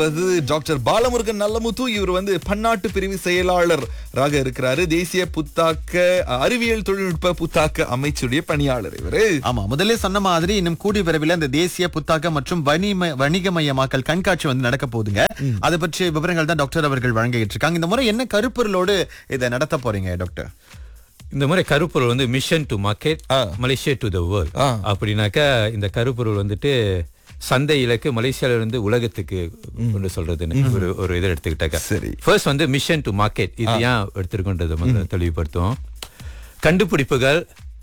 அது டாக்டர் பாலமுருகன் நல்லமுத்து இவர் வந்து பன்னாட்டு பிரிவு செயலாளராக இருக்கிறாரு தேசிய புத்தாக்க அறிவியல் தொழில்நுட்ப புத்தாக்க அமைச்சுடைய பணியாளர் இவரு ஆமா முதல்ல சொன்ன மாதிரி இன்னும் கூடி விரைவில் இந்த தேசிய புத்தாக்க மற்றும் வணிம வணிகமயமாக்கல் கண்காட்சி வந்து நடக்க போகுதுங்க அது பற்றிய விவரங்கள் தான் டாக்டர் அவர்கள் வழங்கிட்டு இருக்காங்க இந்த முறை என்ன கருப்பொருளோடு இதை நடத்த போறீங்க டாக்டர் இந்த மாதிரி கருப்பொருள் வந்து mission to market ah. Malaysia to the world ah. அப்படின்னாக்கா இந்த கருப்பொருள் வந்துட்டு சந்தை இலக்கு மலேசியால இருந்து உலகத்துக்கு கொண்டு சொல்றதுன்னு ஒரு ஒரு இதை எடுத்துக்கிட்டாக்கா சரி. ஃபர்ஸ்ட் வந்து மிஷன் டு மார்க்கெட் இது ஏன் எடுத்திருக்கோன்றதை முதல்ல தெளிவுபடுத்தும் கண்டுபிடிப்புகள்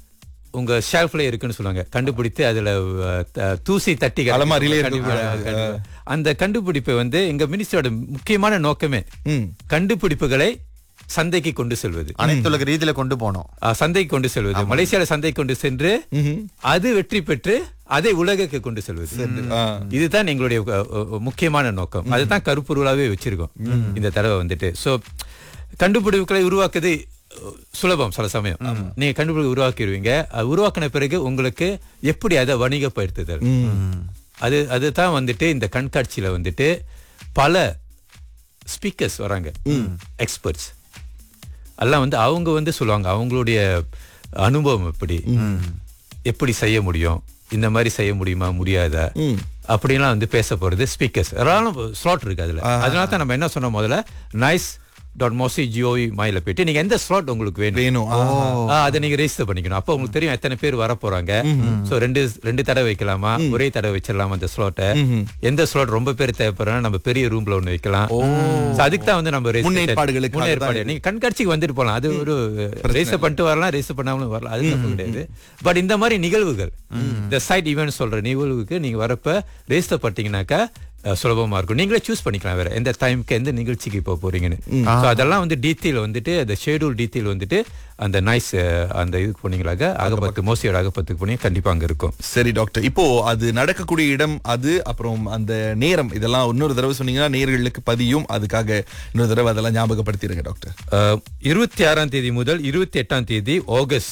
உங்க ஷெல்ஃப்ல இருக்குன்னு சொல்லுவாங்க கண்டுபிடித்து அதுல அஹ், த- தூசி தட்டி கட்டி- அலமாரியிலே இருக்கும். கண்டுபிடி- கண்டுபிடி- அந்த கண்டுபிடிப்பை வந்து எங்க மினிஸ்டரோட முக்கியமான நோக்கமே ம். கண்டுபிடிப்புகளை சந்தைக்கு கொண்டு செல்வது அனைத்துலக ரீதியில கொண்டு போனோம் ஆ, சந்தைக்கு கொண்டு செல்வது மலேசியால சந்தைக்கு கொண்டு சென்று அது வெற்றி பெற்று அதை உலகுக்கு கொண்டு செல்வது ஆ. இதுதான் எங்களுடைய அ, அ, முக்கியமான நோக்கம் அதுதான் கருப்பொருளாவே வச்சிருக்கோம் இந்த தடவை வந்துட்டு சோ கண்டுபிடிப்புகளை உருவாக்குது அ, சுலபம் சில சமயம் நீங்க கண்டுபிடிப்பு உருவாக்கிடுவீங்க அது உருவாக்கின பிறகு உங்களுக்கு எப்படி அதை வணிகப்படுத்துதல் அது அதுதான் வந்துட்டு இந்த கண்காட்சியில வந்துட்டு பல ஸ்பீக்கர்ஸ் வராங்க எக்ஸ்பர்ட்ஸ் எல்லாம் வந்து அவங்க வந்து சொல்லுவாங்க அவங்களுடைய அனுபவம் எப்படி எப்படி செய்ய முடியும் இந்த மாதிரி செய்ய முடியுமா முடியாதா அப்படிலாம் வந்து பேச போறது ஸ்பீக்கர்ஸ் ஸ்லாட் இருக்கு அதுல அதனால தான் நம்ம என்ன சொன்னோம் முதல்ல நைஸ் டாட் மோசி ஜியோவி மாயில போயிட்டு நீங்க எந்த ஸ்லாட் உங்களுக்கு வேணும் வேணும் ஆ. ஆ, அதை நீங்க ரெஜிஸ்டர் பண்ணிக்கணும் அப்போ உங்களுக்கு தெரியும் எத்தனை பேர் வர போறாங்க சோ ரெண்டு ரெண்டு தடவை வைக்கலாமா ஒரே தடவை வச்சிடலாமா அந்த ஸ்லாட்டை எந்த ஸ்லாட் ரொம்ப பேர் தேவைப்படுறா நம்ம பெரிய ரூம்ல ஒண்ணு வைக்கலாம் So அதுக்கு தான் வந்து நம்ம register- முன்னேற்பாடுகளுக்காக தான் முன்னேற்பாடு நீங்க கண்காட்சிக்கு வந்துட்டு போலாம் அது ஒரு ரெஜிஸ்டர் பண்ணிட்டு வரலாம் ரெஜிஸ்டர் பண்ணாமலும் வரலாம் அது தப்பு கிடையாது பட் இந்த மாதிரி நிகழ்வுகள் இந்த சைட் ஈவென்ட் சொல்ற நிகழ்வுக்கு நீங்க வரப்ப ரெஜிஸ்டர் பண்ணிட்டீங்கன்னாக்கா அஹ், சுலபமா இருக்கும் நீங்களே சூஸ் பண்ணிக்கலாம் வேற எந்த டைம்க்கு எந்த நிகழ்ச்சிக்கு போக போறீங்கன்னு So அதெல்லாம் வந்து டீட்டெயில் வந்துட்டு அந்த ஷெடியூல் டீட்டெயில் வந்துட்டு அந்த நைஸ் அந்த இதுக்கு போனீங்களாக அகப்பத்து மோசியோட அகப்பத்துக்கு போனீங்க கண்டிப்பா அங்க இருக்கும் சரி டாக்டர் இப்போ அது நடக்கக்கூடிய இடம் அது அப்புறம் அந்த நேரம் இதெல்லாம் இன்னொரு தடவை சொன்னீங்கன்னா நேர்களுக்கு பதியும் அதுக்காக இன்னொரு தடவை அதெல்லாம் ஞாபகப்படுத்திடுங்க டாக்டர் அஹ், இருபத்தி ஆறாம் தேதி முதல் இருபத்தி எட்டாம் தேதி ஆகஸ்ட்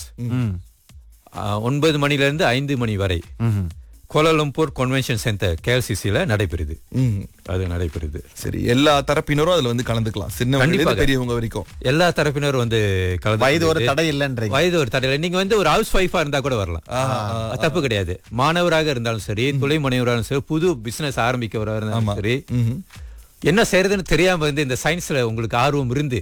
அஹ், ஒன்பது மணில இருந்து ஐந்து மணி வரை கோலாலம்பூர் கன்வென்ஷன் சென்டர் கேஎல்சிசில நடைபெறுது ம். அது நடைபெறுது சரி எல்லா தரப்பினரும் அதுல வந்து கலந்துக்கலாம் சின்னவங்க கண்டிப்பாக. பெரியவங்க வரைக்கும் எல்லா தரப்பினரும் வந்து கலந்து வயது ஒரு கொண்டு- தடை இல்லைன்றீங்க வயது ஒரு தடையில நீங்க வந்து ஒரு ஹவுஸ் ஒய்ஃபா இருந்தா கூட வரலாம் அது தப்பு கிடையாது மாணவராக இருந்தாலும் சரி தொழில் முனைவராக இருந்தாலும் சரி புது பிசினஸ் ஆரம்பிக்கிறவராக இருந்தாலும் சரி ம்ஹும். என்ன செய்யறதுன்னு தெரியாம வந்து இந்த சயின்ஸ்ல உங்களுக்கு ஆர்வம் இருந்து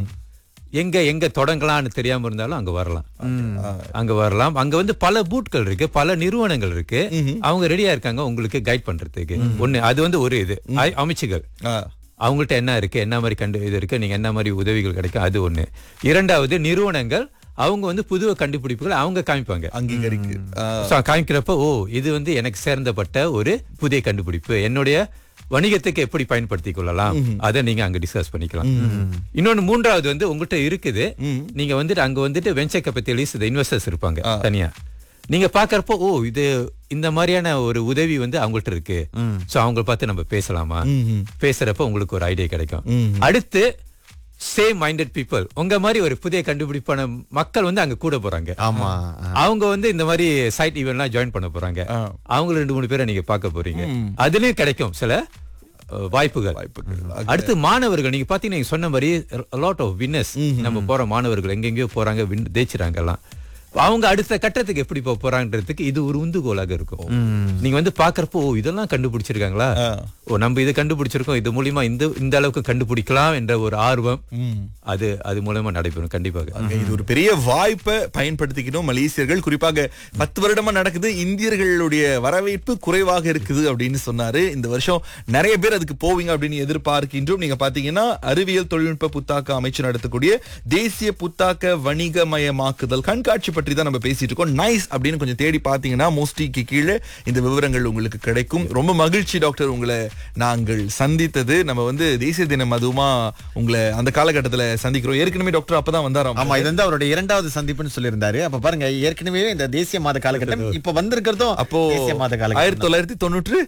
எங்க எங்க தொடங்கலாம்னு தெரியாம இருந்தாலும் அங்க வரலாம் அங்க வரலாம் அங்க வந்து பல பூட்கள் இருக்கு பல நிறுவனங்கள் இருக்கு அவங்க ரெடியா இருக்காங்க உங்களுக்கு கைட் பண்றதுக்கு ஒண்ணு அது வந்து ஒரு இது அ- அமைச்சுகள் ஆ. அவங்கள்ட்ட என்ன இருக்கு என்ன மாதிரி கண்டு இது இருக்கு நீங்க என்ன மாதிரி உதவிகள் கிடைக்கும் அது ஒண்ணு இரண்டாவது நிறுவனங்கள் அவங்க வந்து புது கண்டுபிடிப்புகளை அவங்க காமிப்பாங்க அங்கீகரிக்கு ஆ. So, காமிக்கிறப்ப ஓ இது வந்து எனக்கு சேர்ந்தப்பட்ட ஒரு புதிய கண்டுபிடிப்பு என்னுடைய வணிகத்துக்கு எப்படி பயன்படுத்திக் கொள்ளலாம் அதை நீங்க அங்க டிஸ்கஸ் பண்ணிக்கலாம் இன்னொன்னு மூன்றாவது வந்து உங்ககிட்ட இருக்குது நீங்க வந்துட்டு அங்க வந்துட்டு வெஞ்சர் கேபிட்டலிஸ்ட் இன்வெஸ்டர்ஸ் இருப்பாங்க தனியா நீங்க பாக்குறப்போ ஓ இது இந்த மாதிரியான ஒரு உதவி வந்து அவங்கள்ட்ட இருக்கு சோ அவங்கள பார்த்து நம்ம பேசலாமா பேசுறப்ப உங்களுக்கு ஒரு ஐடியா கிடைக்கும் அடுத்து சேம் மைண்டட் பீப்புள் உங்க மாதிரி ஒரு புதிய கண்டுபிடிப்பான மக்கள் வந்து அங்க கூட போறாங்க ஆமா அவங்க வந்து இந்த மாதிரி சைட் ஈவென்ட்லாம் ஜாயின் பண்ண போறாங்க அவங்க ரெண்டு மூணு பேரை நீங்க பார்க்க போறீங்க அதுலயும் கிடைக்கும் சில அஹ், வாய்ப்புகள் வாய்ப்புகள். அடுத்து மாணவர்கள் நீங்க பாத்தீங்கன்னா நீங்க சொன்ன மாதிரி லாட் ஆஃப் வின்னர்ஸ் நம்ம போற மாணவர்கள் எங்கெங்கயோ போறாங்க win- ஜெயிச்சுறாங்க எல்லாம் அவங்க அடுத்த கட்டத்துக்கு எப்படி போக போறாங்கன்றதுக்கு இது ஒரு உந்துகோலாக இருக்கும் நீங்க வந்து பாக்குறப்போ ஓ இதெல்லாம் கண்டுபிடிச்சிருக்காங்களா ஓ நம்ம இதை கண்டுபிடிச்சிருக்கோம் இது மூலியமா இந்த இந்த அளவுக்கு கண்டுபிடிக்கலாம் என்ற ஒரு ஆர்வம் அது அது மூலமா நடைபெறும் கண்டிப்பாக அங்க இது ஒரு பெரிய வாய்ப்பை பயன்படுத்திக்கணும் மலேசியர்கள் குறிப்பாக பத்து வருடமா நடக்குது இந்தியர்களுடைய வரவேற்பு குறைவாக இருக்குது அப்படின்னு சொன்னாரு இந்த வருஷம் நிறைய பேர் அதுக்கு போவீங்க அப்படின்னு எதிர்பார்க்கின்றோம் நீங்க பாத்தீங்கன்னா அறிவியல் தொழில்நுட்ப புத்தாக்க அமைச்சு நடத்தக்கூடிய தேசிய புத்தாக்க வணிகமயமாக்குதல் கண்காட்சி பற்றி தான் நம்ம பேசிட்டு இருக்கோம் நைஸ் அப்படின்னு கொஞ்சம் தேடி பாத்தீங்கன்னா மோஸ்டிக்கு கீழே இந்த விவரங்கள் உங்களுக்கு கிடைக்கும் ரொம்ப மகிழ்ச்சி டாக்டர் உங்களை நாங்கள் சந்தித்தது நம்ம வந்து தேசிய தினம் அதுவுமா உங்களை அந்த காலகட்டத்துல சந்திக்கிறோம் ஏற்கனவே டாக்டர் அப்பதான் வந்தாராம் ஆமா இது வந்து அவருடைய இரண்டாவது சந்திப்புன்னு சொல்லியிருந்தாரு அப்ப பாருங்க ஏற்கனவே இந்த தேசிய மாத காலகட்டம் இப்ப வந்திருக்கிறதும் அப்போ தேசிய மாத காலகட்டம் ஆயிரத்தி தொள்ளாயிரத்தி தொண்ணூற்று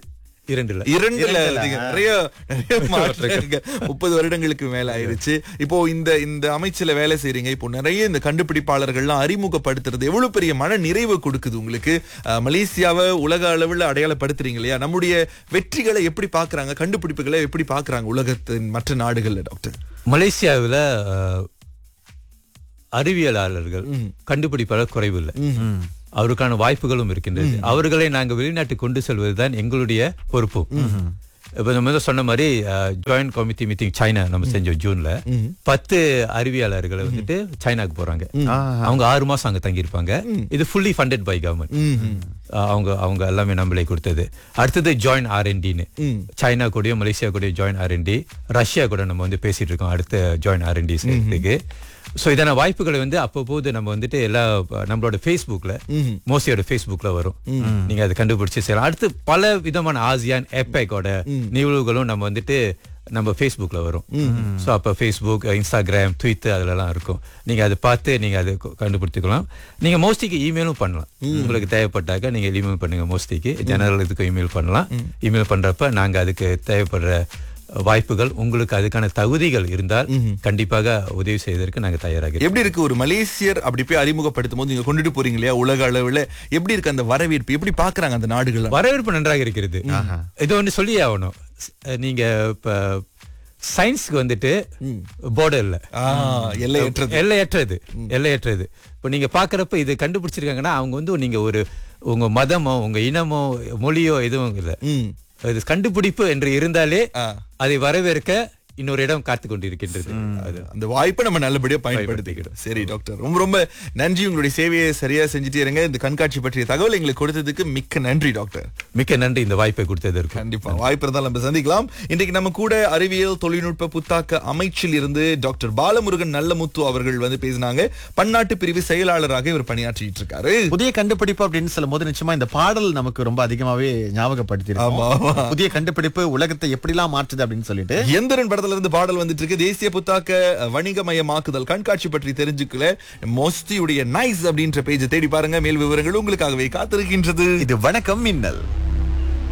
இரண்டுல இரண்டுல அதிகம். நிறைய நிறைய மாற்றங்கள் முப்பது வருடங்களுக்கு மேல ஆயிருச்சு இப்போ இந்த இந்த அமைச்சுல வேலை செய்றீங்க இப்போ நிறைய இந்த கண்டுபிடிப்பாளர்கள்லாம் அறிமுகப்படுத்துறது எவ்வளவு பெரிய மன நிறைவு கொடுக்குது உங்களுக்கு அஹ், மலேசியாவை உலக அளவுல அடையாளப்படுத்துறீங்க இல்லையா நம்முடைய வெற்றிகளை எப்படி பாக்குறாங்க கண்டுபிடிப்புகளை எப்படி பாக்குறாங்க உலகத்தின் மற்ற நாடுகள்ல டாக்டர் மலேசியாவில் அறிவியலாளர்கள் கண்டுபிடிப்பாளர் குறைவில்லை அவருக்கான வாய்ப்புகளும் இருக்கின்றது அவர்களை நாங்கள் வெளிநாட்டுக்கு கொண்டு செல்வதுதான் எங்களுடைய பொறுப்பு இப்ப நம்ம வந்து சொன்ன மாதிரி ஜாயின்ட் கமிட்டி மீட்டிங் சைனா நம்ம செஞ்சோம் ஜூன்ல பத்து அறிவியலாளர்களை வந்துட்டு சைனாக்கு போறாங்க அவங்க ஆறு மாசம் அங்க தங்கியிருப்பாங்க இது ஃபுல்லி ஃபண்டட் பை கவர்மெண்ட் அவங்க அவங்க எல்லாமே நம்மளே கொடுத்தது அடுத்தது ஜாயின் ஆர்என்டின்னு சைனா கூடயும் மலேசியா கூடயும் ஜாயின் ஆர்என்டி ரஷ்யா கூட நம்ம வந்து பேசிட்டு இருக்கோம் அடுத்த ஜாயின் ஆர்என்டி செய்யறதுக்கு சோ இதான வாய்ப்புகளை வந்து அப்பப்போது நம்ம வந்துட்டு எல்லா நம்மளோட ஃபேஸ்புக்ல மோசியோட ஃபேஸ்புக்ல வரும் நீங்க அதை கண்டுபிடிச்சு செய்யலாம் அடுத்து பல விதமான ஆசியான் எப்பேக்கோட நிகழ்வுகளும் நம்ம வந்துட்டு நம்ம ஃபேஸ்புக்ல வரும் சோ அப்ப ஃபேஸ்புக் இன்ஸ்டாகிராம் ட்விட்டர் அதுலலாம் இருக்கும் நீங்க அதை பார்த்து நீங்க அதை கு- கண்டுபிடித்துக்கலாம் நீங்க மோஸ்டிக்கு இமெயிலும் பண்ணலாம் உங்களுக்கு தேவைப்பட்டாக்க நீங்க இமெயில் பண்ணுங்க மோஸ்டிக்கு ஜெனரல் இதுக்கு இமெயில் பண்ணலாம் இமெயில் பண்றப்ப நாங்க அதுக்கு தேவைப்படுற வாய்ப்புகள் உங்களுக்கு அதுக்கான தகுதிகள் இருந்தால் கண்டிப்பாக உதவி செய்வதற்கு நாங்க தயாராக இருக்கோம். எப்படி இருக்கு ஒரு மலேசியர் அப்படி போய் அறிமுகப்படுத்தும் போது நீங்க கொண்டுட்டு போறீங்க இல்லையா உலக அளவுல எப்படி இருக்கு அந்த வரவேற்பு எப்படி பாக்குறாங்க அந்த நாடுகள் வரவேற்பு நன்றாக இருக்கிறது இது ஒன்று சொல்லியே ஆகணும் ஸ்- நீங்க இப்ப சயின்ஸ்க்கு வந்துட்டு போர்டர் இல்ல ஆஹ் எல்லையற்றது எல்லையற்றது எல்லையற்றது இப்போ நீங்க பாக்குறப்ப இது கண்டுபிடிச்சிருக்காங்கன்னா அவங்க வந்து நீங்க ஒரு உங்க மதமோ உங்க இனமோ மொழியோ எதுவும் இல்ல ம் இது கண்டுபிடிப்பு என்று இருந்தாலே ஆ. அதை வரவேற்க இன்னொரு இடம் காத்து கொண்டிருக்கின்றது அது அந்த வாய்ப்பை நம்ம நல்லபடியா பயன்படுத்திக்கிட்டோம் சரி டாக்டர் ரொம்ப ரொம்ப நன்றி உங்களுடைய சேவையை சரியா செஞ்சுட்டே இருங்க இந்த கண்காட்சி பற்றிய தகவல் எங்களுக்கு கொடுத்ததுக்கு மிக்க நன்றி டாக்டர் மிக்க நன்றி இந்த வாய்ப்பை கொடுத்ததற்கு கண்டிப்பா வாய்ப்பு இருந்தால் நம்ம சந்திக்கலாம் இன்றைக்கு நம்ம கூட அறிவியல் தொழில்நுட்ப புத்தாக்க அமைச்சில் இருந்து டாக்டர் பாலமுருகன் நல்லமுத்து அவர்கள் வந்து பேசினாங்க பன்னாட்டு பிரிவு செயலாளராக இவர் பணியாற்றிட்டு இருக்காரு புதிய கண்டுபிடிப்பு அப்படின்னு சொல்லும் போது நிச்சயமா இந்த பாடல் நமக்கு ரொம்ப அதிகமாவே ஞாபகப்படுத்தி ஆமா, ஆமா. புதிய கண்டுபிடிப்பு உலகத்தை எப்படிலாம் மாற்றுது அப்படின்னு சொல்லிட்டு எந்திரன் படத்துல இருந்து பாடல் வந்துட்டு இருக்கு தேசிய புத்தாக்க அஹ், வணிகமயமாக்குதல் கண்காட்சி பற்றி தெரிஞ்சுக்கல மோஸ்டியுடைய நைஸ் அப்படின்ற பேஜை தேடி பாருங்க மேல் விவரங்கள் உங்களுக்காகவே காத்திருக்கின்றது இது வணக்கம் மின்னல்